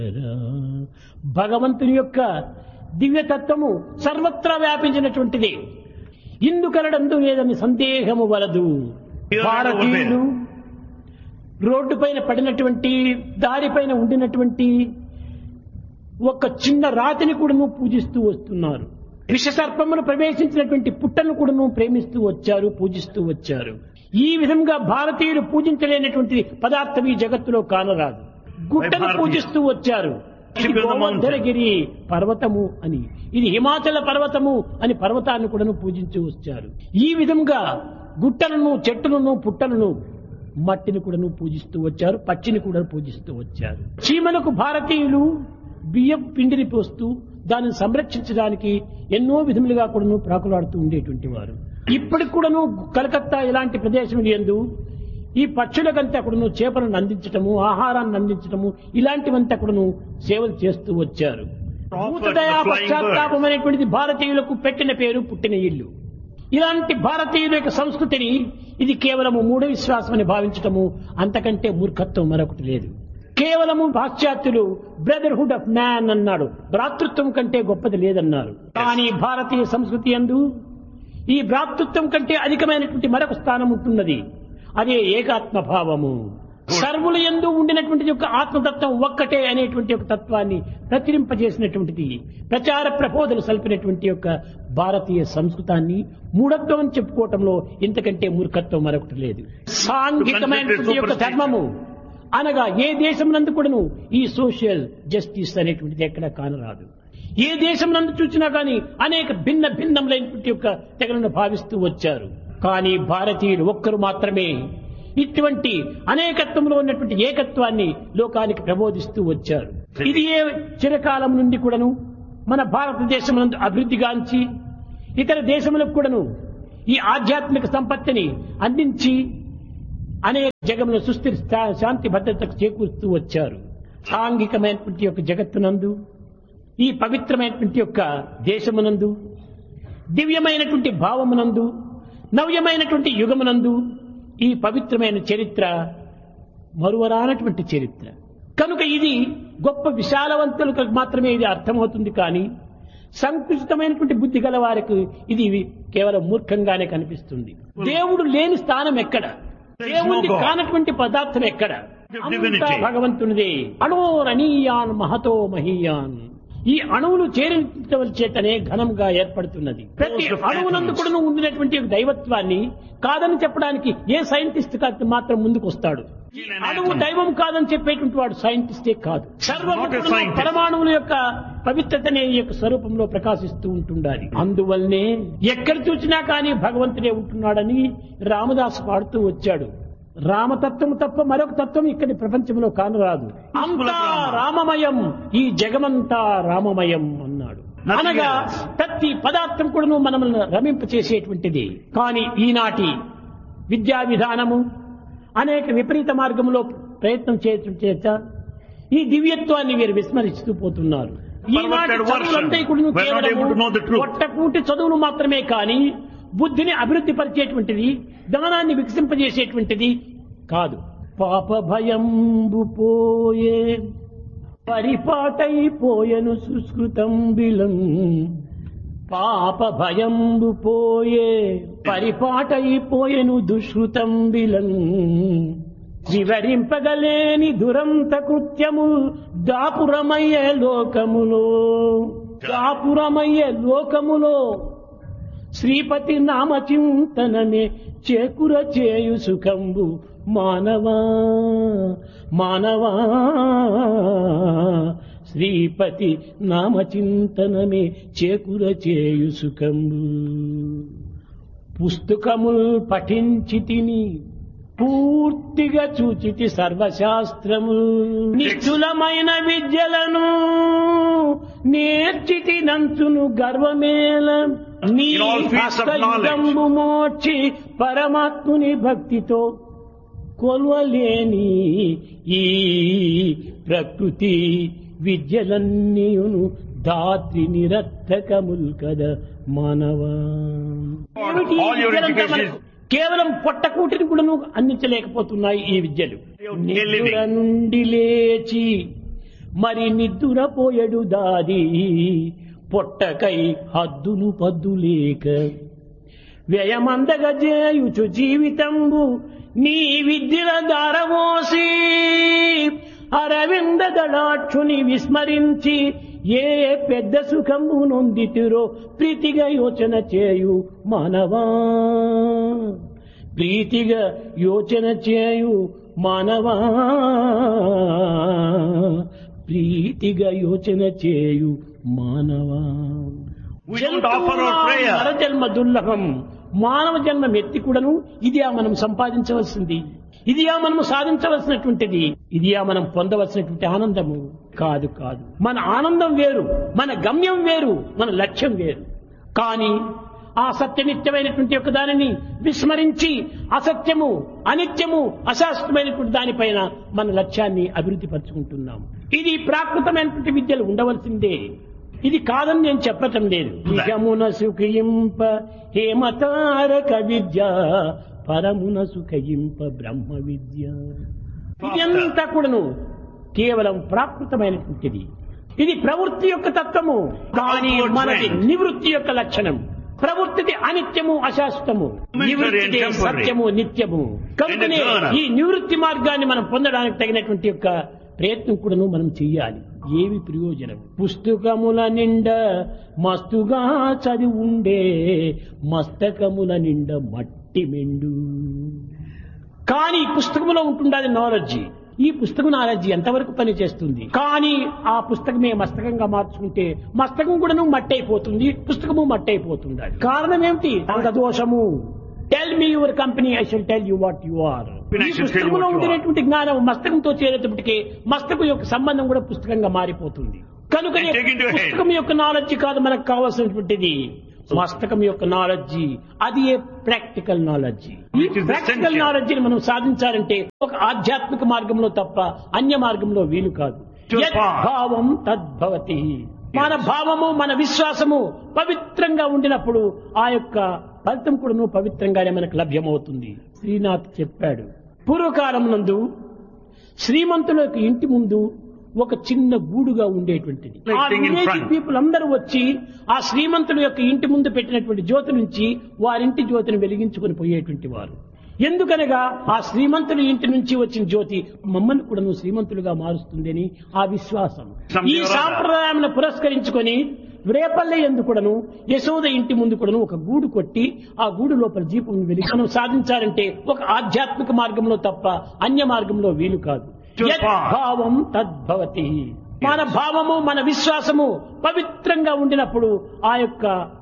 భగవంతుని యొక్క దివ్యతత్వము సర్వత్రా వ్యాపించినటువంటిది ఇందుకలడందు లేదని సందేహము వలదు భారతీయులు రోడ్డు పైన పడినటువంటి దారిపైన ఉండినటువంటి ఒక చిన్న రాతిని కూడాను పూజిస్తూ వస్తున్నారు విషసర్పమును ప్రవేశించినటువంటి పుట్టను కూడాను ప్రేమిస్తూ వచ్చారు పూజిస్తూ వచ్చారు ఈ విధంగా భారతీయులు పూజించలేనటువంటి పదార్థం ఈ జగత్తులో కానరాదు గుట్టను భారతీయులు. పూజిస్తూ వచ్చారు ఇది Worship the mountain. గోవర్ధనగిరి పర్వతము అని ఇది హిమాచల పర్వతము అని పర్వతాన్ని కూడాను పూజించి వచ్చారు ఈ విధంగా గుట్టలను చెట్టులను పుట్టలను మట్టిని కూడాను పూజిస్తూ వచ్చారు పచ్చిని కూడా పూజిస్తూ వచ్చారు చీమలకు భారతీయులు బియ్యం పిండిని పోస్తూ దానిని సంరక్షించడానికి ఎన్నో విధములుగా కూడాను ప్రాకులాడుతూ ఉండేటువంటి వారు ఇప్పటికి కూడాను కలకత్తా ఇలాంటి ప్రదేశం ఎందు ఈ పక్షులకంతా కూడాను చేపలను అందించటము ఆహారాన్ని అందించటము ఇలాంటివంతా కూడాను సేవలు చేస్తూ వచ్చారు భూతదయా పశ్చాత్తాపం అనేటువంటిది భారతీయులకు పెట్టిన పేరు పుట్టిన ఇల్లు ఇలాంటి భారతీయుల యొక్క సంస్కృతిని ఇది కేవలము మూఢ విశ్వాసం అని భావించటము అంతకంటే మూర్ఖత్వం మరొకటి లేదు కేవలము పాశ్చాత్యులు బ్రదర్హుడ్ ఆఫ్ మ్యాన్ అన్నాడు భ్రాతృత్వం కంటే గొప్పది లేదన్నారు కానీ భారతీయ సంస్కృతి అందు ఈ భ్రాతృత్వం కంటే అధికమైనటువంటి మరొక స్థానం ఉంటున్నది అదే ఏకాత్మ భావము సర్వుల ఎందు ఉండినటువంటి యొక్క ఆత్మతత్వం ఒక్కటే అనేటువంటి ఒక తత్వాన్ని ప్రచురింపజేసినటువంటిది ప్రచార ప్రబోధలు సల్పినటువంటి యొక్క భారతీయ సంస్కృతాన్ని మూఢత్వం అని చెప్పుకోవటంలో ఇంతకంటే మూర్ఖత్వం మరొకటి లేదు సాంఘికమైనటువంటి యొక్క ధర్మము అనగా ఏ దేశం నందు కూడాను ఈ సోషల్ జస్టిస్ అనేటువంటిది ఎక్కడ కానరాదు ఏ దేశం నందు చూసినా కానీ అనేక భిన్న భిన్నములైనటువంటి యొక్క తెగలను భావిస్తూ వచ్చారు కానీ భారతీయులు ఒక్కరు మాత్రమే ఇటువంటి అనేకత్వంలో ఉన్నటువంటి ఏకత్వాన్ని లోకానికి ప్రబోధిస్తూ వచ్చారు ఇది ఏ చిరకాలం నుండి కూడాను మన భారతదేశం నందు అభివృద్ధిగాంచి ఇతర దేశములకు కూడాను ఈ ఆధ్యాత్మిక సంపత్తిని అందించి అనేక జగముల సుస్థిర శా- శాంతి భద్రతకు చేకూరుస్తూ వచ్చారు సాంఘికమైనటువంటి యొక్క జగత్తునందు ఈ పవిత్రమైనటువంటి యొక్క దేశమునందు దివ్యమైనటువంటి భావమునందు నవ్యమైనటువంటి యుగమునందు ఈ పవిత్రమైన చరిత్ర మరువరానటువంటి చరిత్ర కనుక ఇది గొప్ప విశాలవంతులకు మాత్రమే ఇది అర్థమవుతుంది కానీ సంకుచితమైనటువంటి బుద్ధి గల వారికి ఇది కేవలం మూర్ఖంగానే కనిపిస్తుంది దేవుడు లేని స్థానం ఎక్కడ దేవుడి కానటువంటి పదార్థం ఎక్కడ అంతా భగవంతునిదే అణోరణీయాన్ మహతో మహీయాన్ ఈ అణువులు చేరించవల చేతనే ఘనంగా ఏర్పడుతున్నది ప్రతి అణువునందు కూడా ఉండినటువంటి ఒక దైవత్వాన్ని కాదని చెప్పడానికి ఏ సైంటిస్ట్ కాదు మాత్రం ముందుకు వస్తాడు ఈ అణువు దైవం కాదని చెప్పేటువంటి వాడు సైంటిస్టే కాదు సర్వము Not a కూడాను scientist. పరమాణువుల యొక్క పవిత్రతనే ఈ యొక్క స్వరూపంలో ప్రకాశిస్తూ ఉంటుండాలి అందువల్లనే ఎక్కడ చూసినా కానీ భగవంతుడే ఉంటున్నాడని రామదాసు పాడుతూ వచ్చాడు రామతత్వం తప్ప మరొక తత్వం ఇక్కడి ప్రపంచంలో కానరాదు అంతా రామమయం ఈ జగమంతా రామమయం అన్నాడు Nothing అనగా else. ప్రతి పదార్థం కూడాను మనల్ని రమింపచేసేటువంటిది కానీ ఈనాటి విద్యా విధానము అనేక విపరీత మార్గంలో ప్రయత్నం చేయటం చేత ఈ దివ్యత్వాన్ని వీరు విస్మరిస్తూ పోతున్నారు ఈనాటి Perverted version. చదువులంతా కూడాను We are not able to know the truth. పొట్టకూటి చదువులు మాత్రమే కానీ బుద్ధిని అభివృద్ధి పరిచేటువంటిది జ్ఞానాన్ని వికసింపజేసేటువంటిది కాదు పాప భయంబు పోయే పరిపాటైపోయెను సుస్కృతం బిలం పాప భయంబు పోయే పరిపాటైపోయెను దుష్కృతం బిలం వివరింపగలేని దురంత కృత్యము దాపురమయ్యే లోకములో దాపురమయ్యే లోకములో శ్రీపతి నామచింతనమే చేకుర చేయు సుఖంబు మానవా మానవా శ్రీపతి నామచింతనమే చేకుర చేయు సుఖంబు పుస్తకముల్ పఠించి తిని పూర్తిగా చూచితి సర్వశాస్త్రము నిశ్చులమైన విద్యలను నేర్చితి నంచును గర్వమేల నీ In all fields of హస్తయుగంబు మోర్చి పరమాత్ముని భక్తితో కొలవలేని ఈ ప్రకృతి విద్యలన్నీయును దాత్రి నిరర్థకముల్ కదా మానవా ఏమిటి ఈ All your విద్యలంతా education మనకు కేవలం పొట్టకూటిని కూడా అందించలేకపోతున్నాయి ఈ విద్యలు Your living. నిద్ర నుండి లేచి మరి నిద్దురపోయడు దాది పొట్టకై హద్దులు పద్దులేక వ్యయమందగ చేయుచు జీవితంబు నీ విద్యల దారవోసి అరవింద దళాక్షుని విస్మరించి ఏ పెద్ద సుఖము నొందితిరో ప్రీతిగా యోచన చేయు మానవా ప్రీతిగా యోచన చేయు మానవా ప్రీతిగా యోచన చేయు మానవా We don't offer our prayer. నరజన్మ దుర్లభం మానవ జన్మ ఎత్తి కూడాను ఇదియా మనం సంపాదించవలసింది ఇదియా మనం సాధించవలసినటువంటిది ఇదియా మనం పొందవలసినటువంటి ఆనందము కాదు కాదు మన ఆనందం వేరు మన గమ్యం వేరు మన లక్ష్యం వేరు కానీ ఆ సత్యనిత్యమైనటువంటి యొక్క దానిని విస్మరించి అసత్యము అనిత్యము అశాశ్వతమైనటువంటి దానిపైన మన లక్ష్యాన్ని అభివృద్ధి పరుచుకుంటున్నాం ఇది ప్రాకృతమైనటువంటి విద్యలు ఉండవలసిందే ఇది కాదని నేను చెప్పటం లేదు నిజమున సుఖయింప హేమతారక విద్య పరమున సుఖయింప బ్రహ్మ విద్య ఇదంతా కూడాను కేవలం ప్రాకృతమైనటువంటిది ఇది ప్రవృత్తి యొక్క తత్వము కానీ మనది నివృత్తి యొక్క లక్షణం ప్రవృత్తిది అనిత్యము అశాశ్వతము నివృత్తి సత్యము నిత్యము కనుకనే ఈ నివృత్తి మార్గాన్ని మనం పొందడానికి తగినటువంటి యొక్క ప్రయత్నం కూడాను మనం చెయ్యాలి ఏమి ప్రయోజనం పుస్తకముల నిండా మస్తుగా చదివి ఉండే మస్తకముల నిండా మట్టి మెండు కానీ ఈ పుస్తకంలో ఉంటుండది నాలెడ్జ్ ఈ పుస్తకం నాలెడ్జ్ ఎంతవరకు పని చేస్తుంది కానీ ఆ పుస్తకమే మస్తకంగా మార్చుకుంటే మస్తకం కూడాను మట్టి అయిపోతుంది పుస్తకము మట్టి అయిపోతుంది కారణం ఏమిటి దోషము tell me your company I shall tell you what you are Then I ఈ shall tell you పుస్తకంలో what you are. ఉండేటువంటి జ్ఞానం మస్తకంతో చేరేటప్పటికి మస్తకం యొక్క సంబంధం కూడా పుస్తకంగా మారిపోతుంది కనుక And take into head. పుస్తకం యొక్క నాలెడ్జ్ కాదు మనకు కావాల్సినటువంటిది మస్తకం యొక్క నాలెడ్జ్ అది ఏ ప్రాక్టికల్ నాలెడ్జ్ ఈ Which is practical essential. Knowledge ని మనం సాధించాలంటే ఒక ఆధ్యాత్మిక మార్గంలో తప్ప అన్య మార్గంలో వీలు కాదు Just యత్ path. భావం తద్భవతి మన భావము మన విశ్వాసము పవిత్రంగా ఉండినప్పుడు ఆ యొక్క ఫలితం కూడాను పవిత్రంగానే మనకు లభ్యమవుతుంది శ్రీనాథ్ చెప్పాడు పూర్వకాలం నందు శ్రీమంతుల యొక్క ఇంటి ముందు ఒక చిన్న గూడుగా ఉండేటువంటిది Like ఆ thing in village front. People అందరూ వచ్చి ఆ శ్రీమంతుల యొక్క ఇంటి ముందు పెట్టినటువంటి జ్యోతి నుంచి వారింటి జ్యోతిని వెలిగించుకొని పోయేటువంటి వారు ఎందుకనగా ఆ శ్రీమంతుల ఇంటి నుంచి వచ్చిన జ్యోతి మమ్మల్ని కూడా నువ్వు శ్రీమంతులుగా మారుస్తుందని ఆ విశ్వాసం Some ఈ day or other. సాంప్రదాయాన్ని పురస్కరించుకొని రేపల్లె ఎందు కూడాను యశోద ఇంటి ముందు కూడాను ఒక గూడు కొట్టి ఆ గూడు లోపల దీపం వెలిగి మనం సాధించాలంటే ఒక ఆధ్యాత్మిక మార్గంలో తప్ప అన్య మార్గంలో వీలు కాదు Just యత్ path. భావం తద్భవతి మన భావము మన విశ్వాసము పవిత్రంగా ఉండినప్పుడు ఆ యొక్క